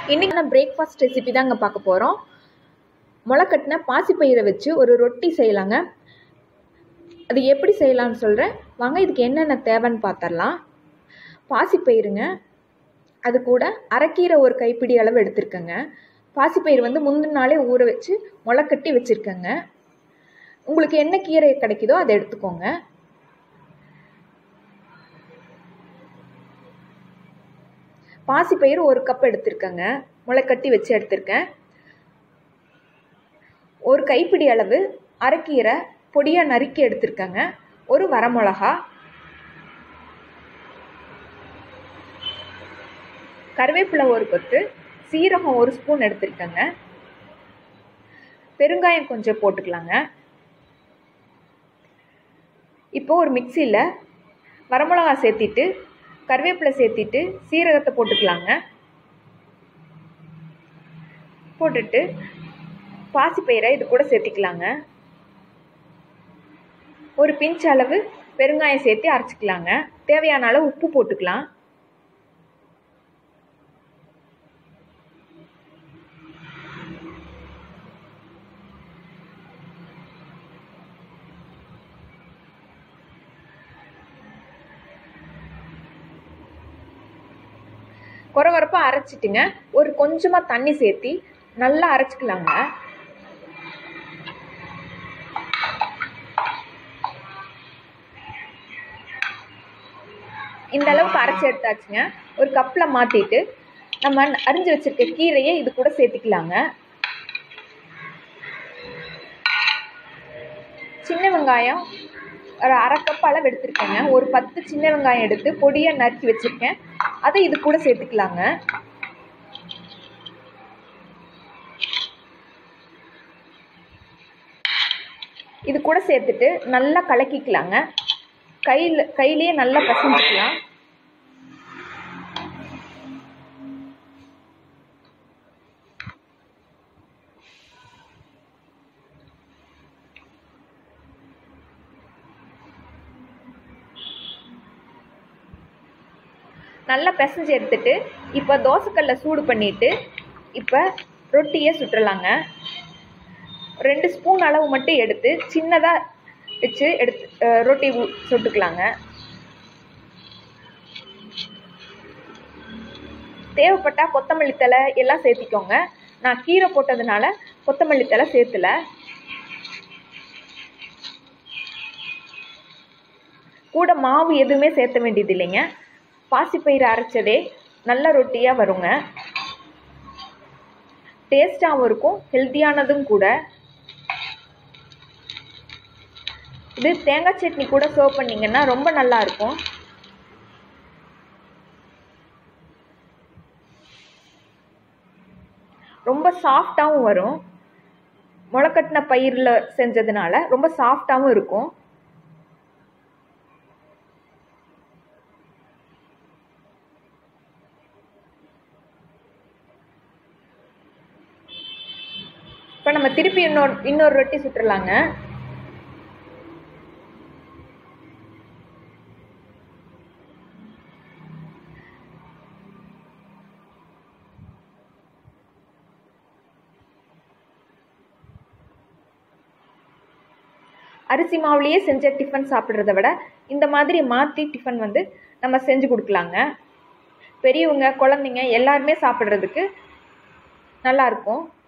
இன்றைக்கி நான் breakfast recipe தாங்க பார்க்க போகிறோம் முளைக்கட்டின பாசிப்பயிரை வச்சு ஒரு ரொட்டி செய்யலாங்க அது எப்படி செய்யலாம்னு சொல்கிறேன் வாங்க இதுக்கு என்னென்ன தேவைன்னு பார்த்துடலாம் பாசிப்பயிருங்க அது கூட அரைக்கீரை ஒரு கைப்பிடி அளவு எடுத்திருக்கேங்க பாசிப்பயிறு வந்து முந்தின நாளே ஊற வச்சு முளைக்கட்டி வச்சுருக்கேங்க உங்களுக்கு என்ன கீரை கிடைக்குதோ அதை எடுத்துக்கோங்க பாசிப்பயிறு ஒரு கப் எடுத்திருக்கேங்க முளைக்கட்டி வச்சு எடுத்திருக்கேன் ஒரு கைப்பிடி அளவு அரைக்கீரை பொடியாக நறுக்கி எடுத்திருக்கேங்க ஒரு வரமிளகா கருவேப்பிலை ஒரு கொத்து சீரகம் ஒரு ஸ்பூன் எடுத்திருக்கேங்க பெருங்காயம் கொஞ்சம் போட்டுக்கலாங்க இப்போ ஒரு மிக்சியில் வரமிளகா சேர்த்திட்டு கருவேப்பிலை சேர்த்திட்டு சீரகத்தை போட்டுக்கலாங்க போட்டுட்டு பாசிப்பயிரை இது கூட சேர்த்திக்கலாங்க ஒரு பிஞ்ச் அளவு பெருங்காயம் சேர்த்து அரைச்சிக்கலாங்க தேவையான அளவு உப்பு போட்டுக்கலாம் குறவரப்பாக அரைச்சிட்டுங்க ஒரு கொஞ்சமாக தண்ணி சேர்த்தி நல்லா அரைச்சிக்கலாங்க இந்த அளவுக்கு அரைச்சி எடுத்தாச்சுங்க ஒரு கப்பில் மாற்றிட்டு நம்ம அரிஞ்சு வச்சுருக்க கீரையை இது கூட சேர்த்திக்கலாங்க சின்ன வெங்காயம் ஒரு அரை கப் அளவு எடுத்திருக்கேங்க ஒரு பத்து சின்ன வெங்காயம் எடுத்து பொடியாக நறுக்கி வச்சுருக்கேன் அதை இது கூட சேர்த்துக்கலாங்க இது கூட சேர்த்துட்டு நல்லா கலக்கிக்கலாங்க கையில் கையிலேயே நல்லா பசஞ்சிக்கலாம் நல்லா பிசைஞ்சு எடுத்துட்டு இப்போ தோசைக்கல்ல சூடு பண்ணிவிட்டு இப்போ ரொட்டியை சுட்டுறலாங்க ரெண்டு ஸ்பூன் அளவு மட்டும் எடுத்து சின்னதாக வச்சு எடுத்து ரொட்டி சுட்டுக்கலாங்க தேவைப்பட்டால் கொத்தமல்லி தலை எல்லாம் சேர்த்திக்கோங்க நான் கீரை போட்டதுனால கொத்தமல்லி தலை சேர்த்துல கூட மாவு எதுவுமே சேர்த்த வேண்டியது இல்லைங்க பாசிப்பயிறு அரைச்சதே நல்ல ரொட்டியாக வருங்க டேஸ்ட்டாகவும் இருக்கும் ஹெல்த்தியானதும் கூட இது தேங்காய் சட்னி கூட சர்வ் பண்ணிங்கன்னா ரொம்ப நல்லா இருக்கும் ரொம்ப சாஃப்டாகவும் வரும் முளைக்கட்டின பயிரில் செஞ்சதுனால ரொம்ப சாஃப்டாகவும் இருக்கும் இப்போ நம்ம திருப்பி இன்னொரு இன்னொரு ரொட்டி சுட்டுறலாங்க அரிசி மாவுலேயே செஞ்ச டிஃபன் சாப்பிட்றத விட இந்த மாதிரி மாற்றி டிஃபன் வந்து நம்ம செஞ்சு கொடுக்கலாங்க பெரியவங்க குழந்தைங்க எல்லாருமே சாப்பிட்றதுக்கு நல்லாயிருக்கும்